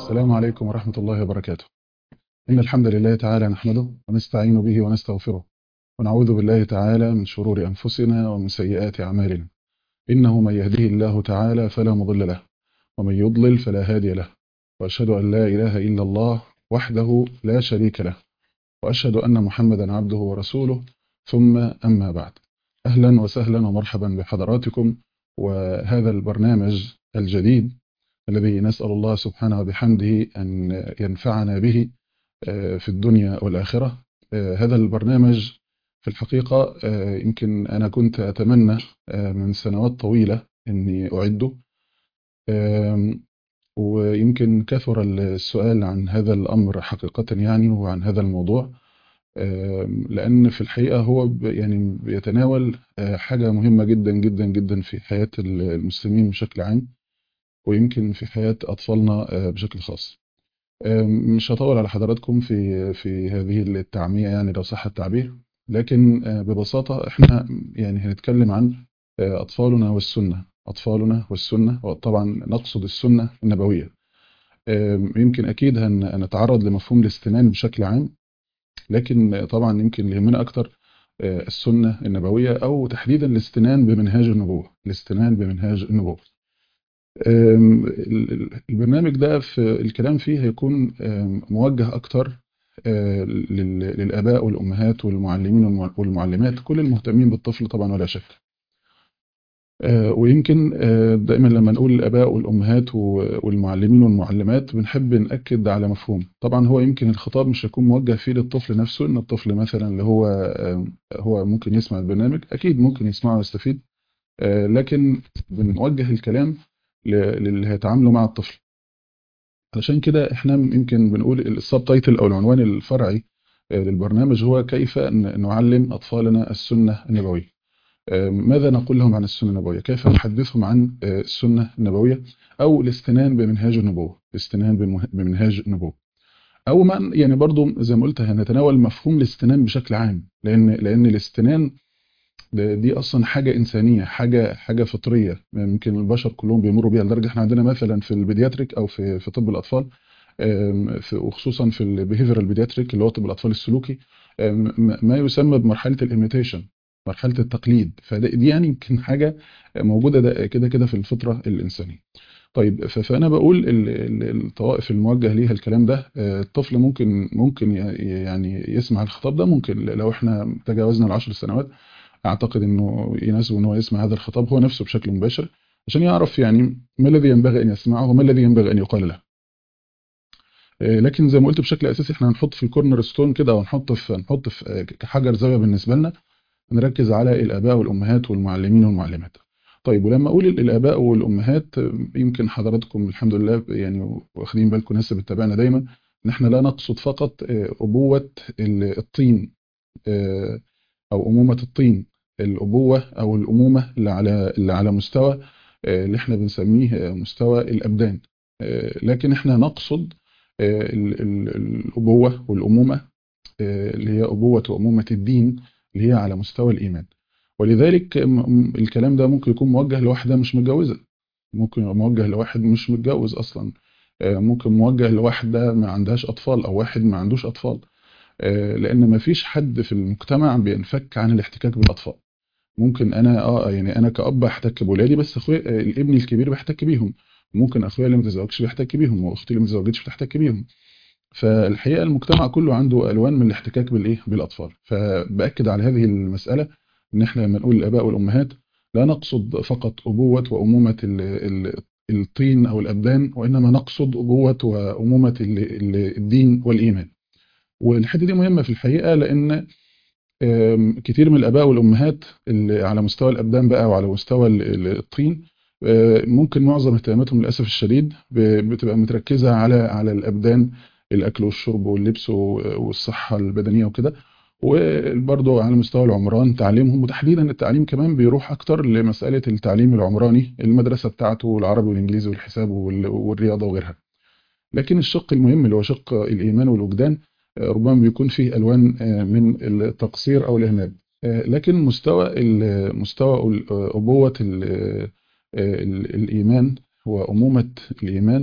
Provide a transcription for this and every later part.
السلام عليكم ورحمة الله وبركاته إن الحمد لله تعالى نحمده ونستعين به ونستغفره ونعوذ بالله تعالى من شرور أنفسنا ومن سيئات أعمالنا إنه من يهده الله تعالى فلا مضل له ومن يضلل فلا هادي له وأشهد أن لا إله إلا الله وحده لا شريك له وأشهد أن محمدا عبده ورسوله ثم أما بعد أهلا وسهلا ومرحبا بحضراتكم وهذا البرنامج الجديد الذي نسأل الله سبحانه وبحمده أن ينفعنا به في الدنيا والآخرة هذا البرنامج في الحقيقة يمكن أنا كنت أتمنى من سنوات طويلة أني أعده ويمكن كثر السؤال عن هذا الأمر حقيقة يعني وعن هذا الموضوع لأن في الحقيقة هو يعني بيتناول حاجة مهمة جدا جدا جدا في حياة المسلمين بشكل عام ويمكن في حياة أطفالنا بشكل خاص مش هطول على حضراتكم في في هذه التعمية يعني لو صح التعبير لكن ببساطة احنا يعني هنتكلم عن أطفالنا والسنة أطفالنا والسنة وطبعا نقصد السنة النبوية يمكن أكيد هنتعرض لمفهوم الاستنان بشكل عام لكن طبعا يمكن اللي يهمنا أكتر السنة النبوية أو تحديدا الاستنان بمنهاج النبوة الاستنان بمنهاج النبوة البرنامج ده في الكلام فيه هيكون موجه أكتر للآباء والأمهات والمعلمين والمعلمات كل المهتمين بالطفل طبعا ولا شك ويمكن دائما لما نقول الآباء والأمهات والمعلمين والمعلمات بنحب نأكد على مفهوم طبعا هو يمكن الخطاب مش هيكون موجه فيه للطفل نفسه إن الطفل مثلا اللي هو هو ممكن يسمع البرنامج أكيد ممكن يسمعه ويستفيد لكن بنوجه الكلام للي هيتعاملوا مع الطفل علشان كده احنا يمكن بنقول السب تايتل او العنوان الفرعي للبرنامج هو كيف نعلم اطفالنا السنه النبويه ماذا نقول لهم عن السنه النبويه كيف نحدثهم عن السنه النبويه او الاستنان بمنهاج النبوه الاستنان بمنهاج النبوه او ما يعني برضو زي ما قلت هنتناول مفهوم الاستنان بشكل عام لان لان الاستنان دي اصلا حاجه انسانيه حاجه حاجه فطريه يمكن البشر كلهم بيمروا بيها لدرجه احنا عندنا مثلا في البيدياتريك او في في طب الاطفال وخصوصا في البيهيفيرال بيدياتريك اللي هو طب الاطفال السلوكي ما يسمى بمرحله الايميتيشن مرحله التقليد فدي يعني يمكن حاجه موجوده ده كده كده في الفطره الانسانيه طيب فانا بقول الطوائف الموجه ليها الكلام ده الطفل ممكن ممكن يعني يسمع الخطاب ده ممكن لو احنا تجاوزنا العشر سنوات اعتقد انه يناسب ان هو يسمع هذا الخطاب هو نفسه بشكل مباشر عشان يعرف يعني ما الذي ينبغي ان يسمعه وما الذي ينبغي ان يقال له لكن زي ما قلت بشكل اساسي احنا هنحط في الكورنر ستون كده ونحط في نحط في كحجر زاويه بالنسبه لنا نركز على الاباء والامهات والمعلمين والمعلمات طيب ولما اقول الاباء والامهات يمكن حضراتكم الحمد لله يعني واخدين بالكم ناس بتتابعنا دايما ان احنا لا نقصد فقط ابوه الطين او امومه الطين الابوه او الامومه اللي على اللي على مستوى اللي احنا بنسميه مستوى الابدان لكن احنا نقصد الابوه والامومه اللي هي ابوه وامومه الدين اللي هي على مستوى الايمان ولذلك الكلام ده ممكن يكون موجه لواحده مش متجوزه ممكن يبقى موجه لواحد مش متجوز اصلا ممكن موجه لواحده ما عندهاش اطفال او واحد ما عندوش اطفال لان ما فيش حد في المجتمع بينفك عن الاحتكاك بالاطفال ممكن انا اه يعني انا كاب احتك باولادي بس اخويا ابني الكبير بيحتك بيهم ممكن اخويا اللي ما تزوجش بيحتك بيهم واختي اللي ما تزوجتش بتحتك بيهم فالحقيقه المجتمع كله عنده الوان من الاحتكاك بالايه بالاطفال فباكد على هذه المساله ان احنا لما نقول الاباء والامهات لا نقصد فقط ابوه وامومه الطين او الابدان وانما نقصد ابوه وامومه الدين والايمان والحته دي مهمه في الحقيقه لان كتير من الاباء والامهات اللي على مستوى الابدان بقى وعلى مستوى الطين ممكن معظم اهتماماتهم للاسف الشديد بتبقى متركزه على على الابدان الاكل والشرب واللبس والصحه البدنيه وكده وبرضه على مستوى العمران تعليمهم وتحديدا التعليم كمان بيروح اكتر لمساله التعليم العمراني المدرسه بتاعته العربي والانجليزي والحساب والرياضه وغيرها لكن الشق المهم اللي هو شق الايمان والوجدان ربما بيكون فيه الوان من التقصير او الاهمال لكن مستوى مستوى ابوه الايمان وامومه الايمان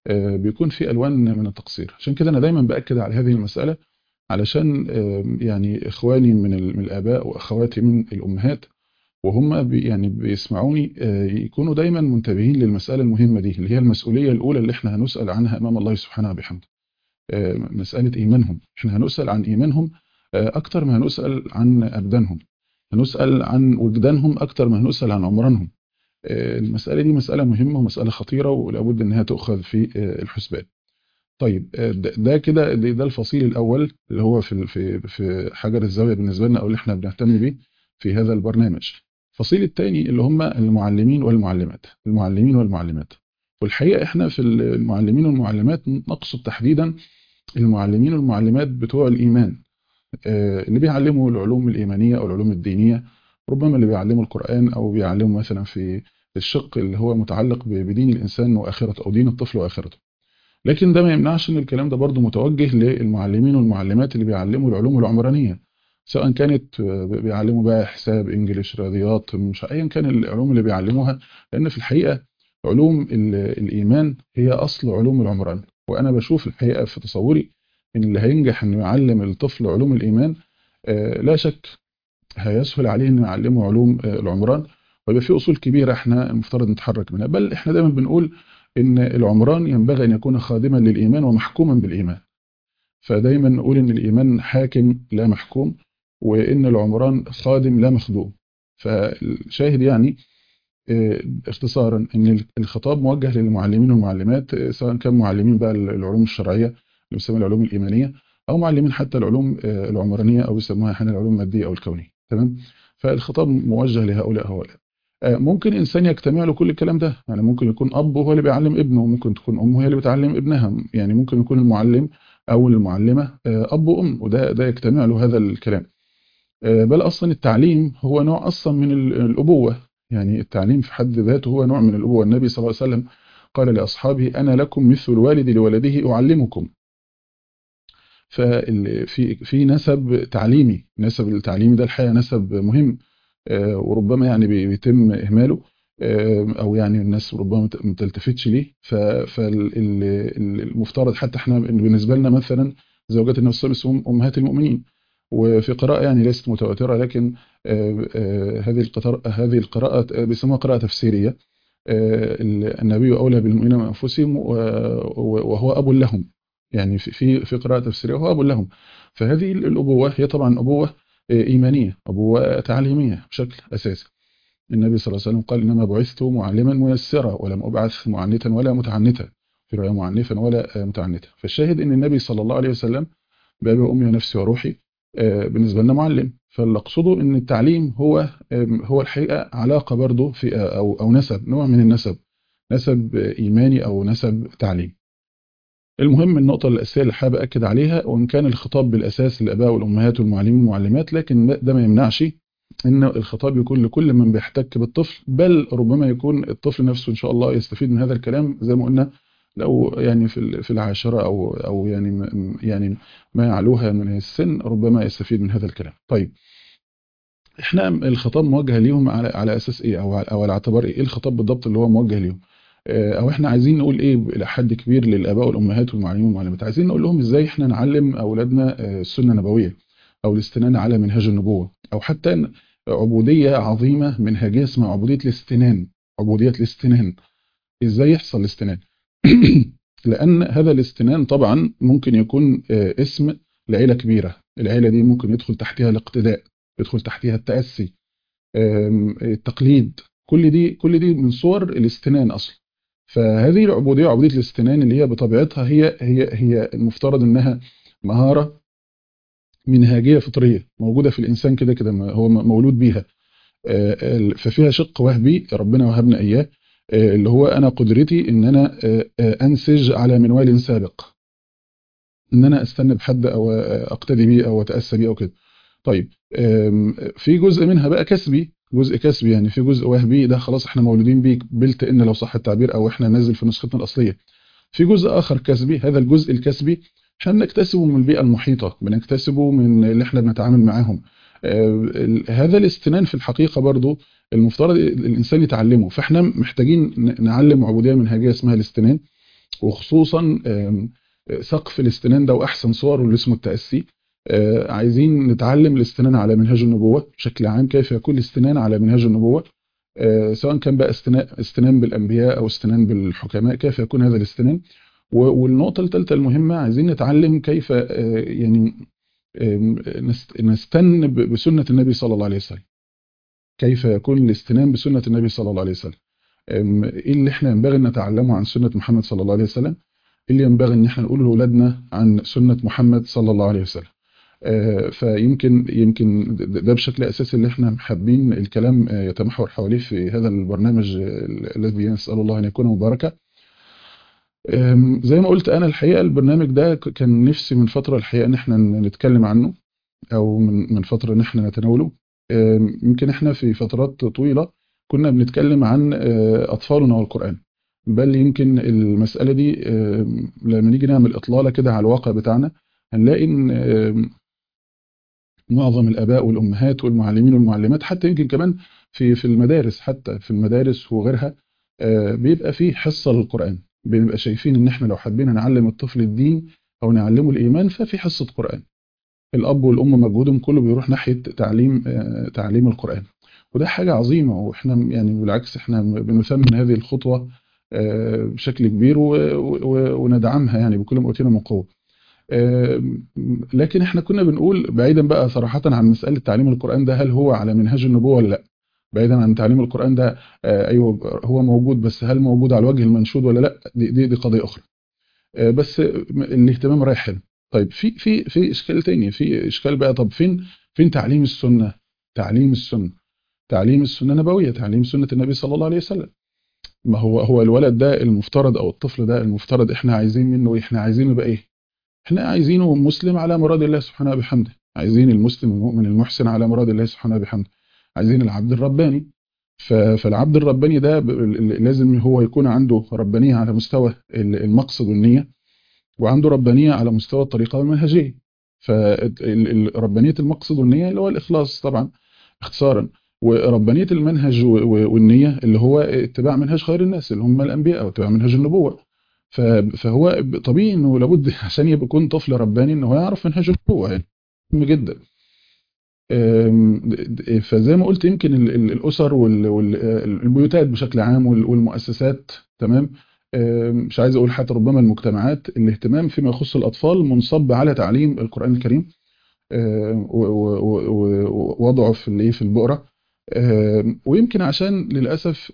بيكون في ألوان من التقصير عشان كده أنا دايما بأكد على هذه المسألة علشان يعني إخواني من الآباء وأخواتي من الأمهات وهم بي يعني بيسمعوني يكونوا دايما منتبهين للمسألة المهمة دي اللي هي المسؤولية الأولى اللي احنا هنسأل عنها أمام الله سبحانه وبحمده مسألة إيمانهم احنا هنسأل عن إيمانهم أكتر ما هنسأل عن أبدانهم هنسأل عن وجدانهم أكتر ما هنسأل عن عمرانهم المسألة دي مسألة مهمة ومسألة خطيرة ولابد أنها تؤخذ في الحسبان طيب ده كده ده الفصيل الأول اللي هو في في في حجر الزاوية بالنسبة لنا أو اللي احنا بنهتم بيه في هذا البرنامج الفصيل الثاني اللي هم المعلمين والمعلمات المعلمين والمعلمات والحقيقة احنا في المعلمين والمعلمات نقصد تحديدا المعلمين والمعلمات بتوع الإيمان اللي بيعلموا العلوم الإيمانية أو العلوم الدينية ربما اللي بيعلموا القرآن أو بيعلموا مثلا في الشق اللي هو متعلق بدين الإنسان وآخرته أو دين الطفل وآخرته لكن ده ما يمنعش ان الكلام ده برضه متوجه للمعلمين والمعلمات اللي بيعلموا العلوم العمرانية سواء كانت بيعلموا بقى حساب انجليش رياضيات مش ايا كان العلوم اللي بيعلموها لان في الحقيقة علوم الإيمان هي أصل علوم العمران وأنا بشوف الحقيقة في تصوري إن اللي هينجح إنه يعلم الطفل علوم الإيمان لا شك هيسهل عليه إنه يعلمه علوم العمران ويبقى في أصول كبيرة إحنا المفترض نتحرك منها بل إحنا دايما بنقول إن العمران ينبغي أن يكون خادما للإيمان ومحكوما بالإيمان فدايما نقول إن الإيمان حاكم لا محكوم وإن العمران خادم لا مخدوم فالشاهد يعني اختصارا ان الخطاب موجه للمعلمين والمعلمات سواء كان معلمين بقى العلوم الشرعيه اللي بيسموها العلوم الايمانيه او معلمين حتى العلوم العمرانيه او بيسموها احيانا العلوم الماديه او الكونيه تمام فالخطاب موجه لهؤلاء هؤلاء ممكن انسان يجتمع له كل الكلام ده يعني ممكن يكون اب هو اللي بيعلم ابنه ممكن تكون ام هي اللي بتعلم ابنها يعني ممكن يكون المعلم او المعلمه اب وام وده ده يجتمع له هذا الكلام بل اصلا التعليم هو نوع اصلا من الابوه يعني التعليم في حد ذاته هو نوع من الأبوة النبي صلى الله عليه وسلم قال لأصحابه أنا لكم مثل الوالد لولده أعلمكم ففي في نسب تعليمي نسب التعليمي ده الحقيقة نسب مهم وربما يعني بيتم إهماله أو يعني الناس ربما ما تلتفتش ليه فالمفترض حتى احنا بالنسبة لنا مثلا زوجات النبي صلى الله عليه وسلم أمهات المؤمنين وفي قراءة يعني ليست متواترة لكن هذه القراءة هذه القراءة بيسموها قراءة تفسيرية النبي أولى بالمؤمنين من أنفسهم وهو أب لهم يعني في في قراءة تفسيرية وهو أب لهم فهذه الأبوة هي طبعا أبوة إيمانية أبوة تعليمية بشكل أساسي النبي صلى الله عليه وسلم قال إنما بعثت معلما ميسرا ولم أبعث معنتا ولا متعنتا في رواية معنفا ولا متعنتا فالشاهد أن النبي صلى الله عليه وسلم بأبي وأمي ونفسي وروحي بالنسبة لنا معلم فاللي اقصده ان التعليم هو هو الحقيقة علاقة برضه في او او نسب نوع من النسب نسب ايماني او نسب تعليم المهم النقطة الأساسية اللي حابب أكد عليها وإن كان الخطاب بالأساس للآباء والأمهات والمعلمين والمعلمات لكن ده ما يمنعش إن الخطاب يكون لكل من بيحتك بالطفل بل ربما يكون الطفل نفسه إن شاء الله يستفيد من هذا الكلام زي ما قلنا لو يعني في في العاشرة أو أو يعني يعني ما يعلوها من السن ربما يستفيد من هذا الكلام. طيب احنا الخطاب موجه ليهم على على اساس ايه او او على اعتبار ايه الخطاب بالضبط اللي هو موجه ليهم او احنا عايزين نقول ايه الى حد كبير للاباء والامهات والمعلمين والمعلمات عايزين نقول لهم ازاي احنا نعلم اولادنا السنه النبويه او الاستنان على منهاج النبوه او حتى عبوديه عظيمه منهجيه اسمها عبوديه الاستنان عبوديه الاستنان ازاي يحصل الاستنان لان هذا الاستنان طبعا ممكن يكون اسم لعيله كبيره العيله دي ممكن يدخل تحتها الاقتداء يدخل تحتها التأسي التقليد كل دي كل دي من صور الاستنان اصلا فهذه العبوديه عبوديه الاستنان اللي هي بطبيعتها هي هي هي المفترض انها مهاره منهجيه فطريه موجوده في الانسان كده كده هو مولود بيها ففيها شق وهبي ربنا وهبنا اياه اللي هو انا قدرتي ان انا انسج على منوال سابق ان انا استنى بحد او اقتدي بيه او اتاسى بيه او كده طيب في جزء منها بقى كسبي جزء كسبي يعني في جزء وهبي ده خلاص احنا مولودين بيه بلت ان لو صح التعبير او احنا نازل في نسختنا الاصليه في جزء اخر كسبي هذا الجزء الكسبي احنا بنكتسبه من البيئه المحيطه بنكتسبه من اللي احنا بنتعامل معاهم هذا الاستنان في الحقيقه برضو المفترض الانسان يتعلمه فاحنا محتاجين نعلم عبوديه منهجيه اسمها الاستنان وخصوصا آم، آه، سقف الاستنان ده واحسن صوره اللي اسمه التاسي آه، عايزين نتعلم الاستنان على منهاج النبوه بشكل عام كيف يكون الاستنان على منهاج النبوه آه، سواء كان بقى استناء استنان بالانبياء او استنان بالحكماء كيف يكون هذا الاستنان و- والنقطه الثالثه المهمه عايزين نتعلم كيف آه، يعني آم، نست- نستن ب- بسنه النبي صلى الله عليه وسلم كيف يكون الاستنان بسنه النبي صلى الله عليه وسلم أم، ايه اللي احنا ينبغي ان نتعلمه عن سنة محمد صلى الله عليه وسلم ايه اللي ينبغي ان احنا نقوله لاولادنا عن سنة محمد صلى الله عليه وسلم آه، فيمكن يمكن ده ده بشكل اساسي اللي احنا حابين الكلام آه، يتمحور حواليه في هذا البرنامج آه، الذي نسال الله ان يكون مباركا آم، زي ما قلت انا الحقيقه البرنامج ده ك- كان نفسي من فتره الحقيقه ان احنا نتكلم عنه او من من فتره ان احنا نتناوله آم، يمكن احنا في فترات طويله كنا بنتكلم عن آه، اطفالنا والقران بل يمكن المساله دي آم، لما نيجي نعمل اطلاله كده على الواقع بتاعنا هنلاقي ان آم، معظم الاباء والامهات والمعلمين والمعلمات حتى يمكن كمان في في المدارس حتى في المدارس وغيرها آه، بيبقى فيه حصه للقران بنبقى شايفين ان احنا لو حبينا نعلم الطفل الدين او نعلمه الايمان ففي حصه قران الاب والام مجهودهم كله بيروح ناحيه تعليم آه، تعليم القران وده حاجه عظيمه واحنا يعني بالعكس احنا بنثمن هذه الخطوه آه، بشكل كبير و- و- وندعمها يعني بكل ما اوتينا من قوه آه، لكن احنا كنا بنقول بعيدا بقى صراحه عن مساله تعليم القران ده هل هو على منهاج النبوه ولا لا بعيدا عن تعليم القران ده آه، ايوه هو موجود بس هل موجود على الوجه المنشود ولا لا دي دي, دي قضيه اخرى آه، بس الاهتمام رايح هنا طيب في في في اشكال تاني في اشكال بقى طب فين فين تعليم السنه تعليم السنه تعليم السنه النبويه تعليم سنه النبي صلى الله عليه وسلم ما هو هو الولد ده المفترض او الطفل ده المفترض احنا عايزين منه ايه احنا عايزينه يبقى ايه احنا عايزينه مسلم على مراد الله سبحانه وبحمده عايزين المسلم المؤمن المحسن على مراد الله سبحانه وبحمده عايزين العبد الرباني ف- فالعبد الرباني ده ب- ال- لازم هو يكون عنده ربانية على مستوى ال- المقصد والنية وعنده ربانية على مستوى الطريقة والمنهجية فربانية المقصد والنية اللي هو الإخلاص طبعا اختصارا وربانية المنهج و- و- والنية اللي هو اتباع منهج خير الناس اللي هم الأنبياء أو اتباع منهج النبوة ف- فهو طبيعي انه لابد عشان يبقى يكون طفل رباني انه هو يعرف منهج النبوة يعني مهم جدا أم، د- فزي ما قلت يمكن ال- ال- الأسر والبيوتات بشكل عام وال- والمؤسسات تمام أم، مش عايز أقول حتى ربما المجتمعات الاهتمام فيما يخص الأطفال منصب على تعليم القرآن الكريم أم، و- و- و- و- ووضعه في الايه في البؤرة أم، ويمكن عشان للأسف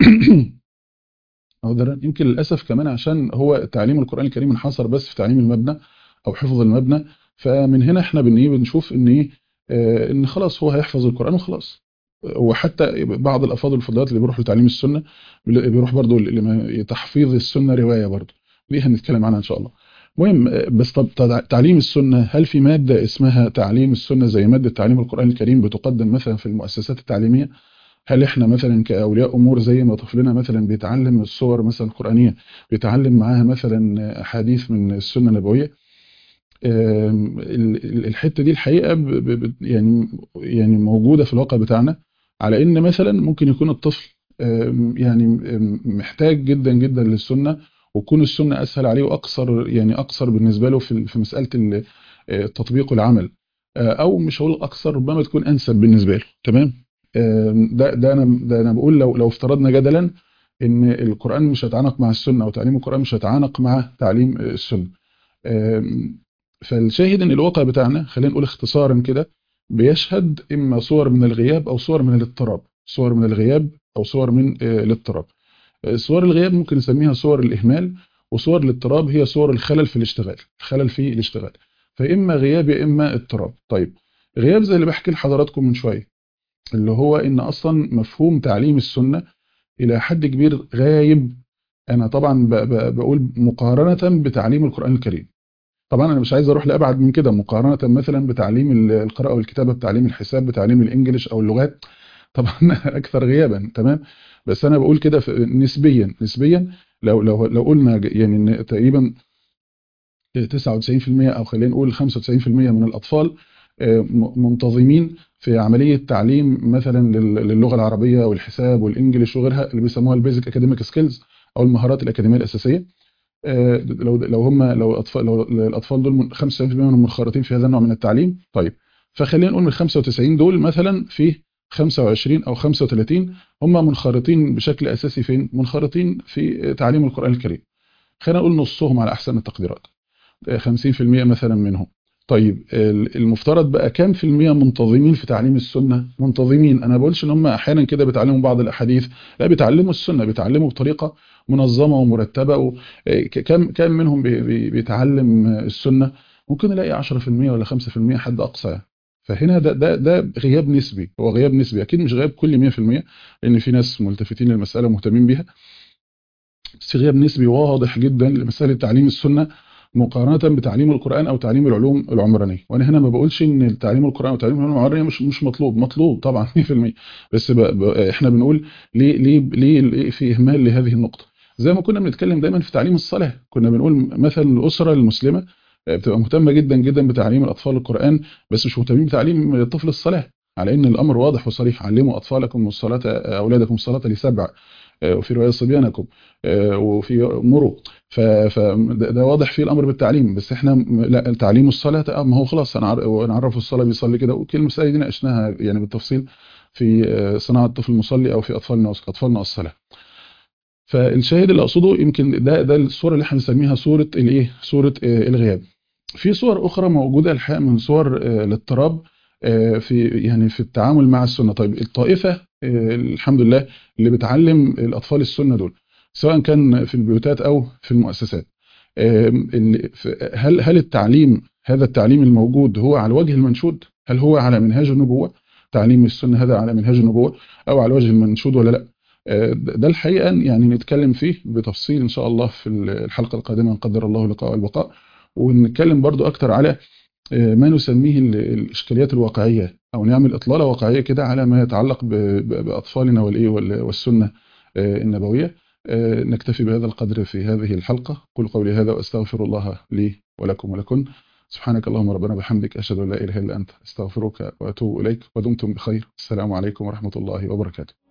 عذرا يمكن للأسف كمان عشان هو تعليم القرآن الكريم انحصر بس في تعليم المبنى أو حفظ المبنى فمن هنا احنا بن- إيه بنشوف ان ايه آه، ان خلاص هو هيحفظ القرآن وخلاص وحتى بعض الافاضل الفضلات اللي بيروحوا لتعليم السنة بيل- بيروح برضو لتحفيظ السنة رواية برضو دي هنتكلم عنها ان شاء الله المهم آه، بس طب تع- تعليم السنة هل في مادة اسمها تعليم السنة زي مادة تعليم القرآن الكريم بتقدم مثلا في المؤسسات التعليمية هل احنا مثلا كأولياء أمور زي ما طفلنا مثلا بيتعلم الصور مثلا القرآنية بيتعلم معاها مثلا أحاديث من السنة النبوية آم، ال- ال- الحتة دي الحقيقة ب- ب- ب- يعني يعني موجودة في الواقع بتاعنا على إن مثلا ممكن يكون الطفل آم، يعني آم، محتاج جدا جدا للسنة وتكون السنة أسهل عليه وأقصر يعني أقصر بالنسبة له في في مسألة ال- التطبيق والعمل آه، أو مش هقول أقصر ربما تكون أنسب بالنسبة له تمام آم، ده ده أنا ده أنا بقول لو لو افترضنا جدلا إن القرآن مش هيتعانق مع السنة أو تعليم القرآن مش هيتعانق مع تعليم السنة آم، فالشاهد ان الواقع بتاعنا خلينا نقول اختصارا كده بيشهد اما صور من الغياب او صور من الاضطراب صور من الغياب او صور من آه، الاضطراب آه، صور الغياب ممكن نسميها صور الاهمال وصور الاضطراب هي صور الخلل في الاشتغال الخلل في الاشتغال فاما غياب يا اما اضطراب طيب غياب زي اللي بحكي لحضراتكم من شويه اللي هو ان اصلا مفهوم تعليم السنه الى حد كبير غايب انا طبعا ب- ب- بقول مقارنه بتعليم القران الكريم طبعا انا مش عايز اروح لابعد من كده مقارنه مثلا بتعليم ال- القراءه والكتابه بتعليم الحساب بتعليم الانجليش او اللغات طبعا اكثر غيابا تمام بس انا بقول كده في- نسبيا نسبيا لو لو لو قلنا ج- يعني ان تقريبا 99% او خلينا نقول 95% من الاطفال آه، م- منتظمين في عمليه تعليم مثلا لل- للغه العربيه والحساب والانجليش وغيرها اللي بيسموها البيزك اكاديميك سكيلز او المهارات الاكاديميه الاساسيه آه، لو لو هم لو الاطفال لو الاطفال دول من 95% منهم منخرطين في هذا النوع من التعليم طيب فخلينا نقول من 95 دول مثلا في 25 او 35 هم منخرطين بشكل اساسي فين منخرطين في تعليم القران الكريم خلينا نقول نصهم على احسن التقديرات آه، 50% مثلا منهم طيب ال- المفترض بقى كام في المية منتظمين في تعليم السنة منتظمين انا بقولش ان هم احيانا كده بيتعلموا بعض الاحاديث لا بيتعلموا السنة بيتعلموا بطريقة منظمة ومرتبة و... آه، ك- كم كم منهم بي- بي- بيتعلم آه، السنة ممكن نلاقي 10% ولا 5% حد اقصى يعني. فهنا ده ده ده غياب نسبي هو غياب نسبي اكيد مش غياب كلي 100% لان في ناس ملتفتين للمسألة مهتمين بيها بس في غياب نسبي واضح جدا لمسألة تعليم السنة مقارنة بتعليم القرآن أو تعليم العلوم العمرانية وأنا هنا ما بقولش إن تعليم القرآن أو تعليم العلوم العمرانية مش مش مطلوب مطلوب طبعا 100% بس ب... ب... إحنا بنقول ليه ليه ليه ليه في إهمال لهذه النقطة زي ما كنا بنتكلم دايما في تعليم الصلاة كنا بنقول مثلا الأسرة المسلمة آه، بتبقى مهتمة جدا جدا بتعليم الأطفال القرآن بس مش مهتمين بتعليم الطفل الصلاة على ان الامر واضح وصريح علموا اطفالكم الصلاه اولادكم الصلاه لسبع آه، وفي روايه صبيانكم آه، وفي مروا فده ده واضح فيه الامر بالتعليم بس احنا م- لا تعليم الصلاه آه، ما هو خلاص هنعر- نعرفه الصلاه بيصلي كده وكل المسائل دي ناقشناها يعني بالتفصيل في آه، صناعه الطفل المصلي او في اطفالنا اطفالنا الصلاه فالشاهد اللي اقصده يمكن ده ده الصوره اللي احنا بنسميها صوره الايه صوره آه، الغياب في صور اخرى موجوده الحقيقه من صور آه، الاضطراب آه، في يعني في التعامل مع السنه طيب الطائفه آه، الحمد لله اللي بتعلم الاطفال السنه دول سواء كان في البيوتات او في المؤسسات آم، ال- ف- هل هل التعليم هذا التعليم الموجود هو على الوجه المنشود هل هو على منهاج النبوه تعليم السنه هذا على منهاج النبوه او على الوجه المنشود ولا لا آه، ده ده الحقيقه يعني نتكلم فيه بتفصيل ان شاء الله في الحلقه القادمه ان قدر الله اللقاء والبقاء ونتكلم برضو اكتر على آه، ما نسميه ال- الاشكاليات الواقعيه او نعمل اطلاله واقعيه كده على ما يتعلق ب- ب- باطفالنا والايه وال- والسنه آه، النبويه آه، نكتفي بهذا القدر في هذه الحلقه قل قولي هذا واستغفر الله لي ولكم ولكن سبحانك اللهم ربنا وبحمدك اشهد ان لا اله الا انت استغفرك واتوب اليك ودمتم بخير السلام عليكم ورحمه الله وبركاته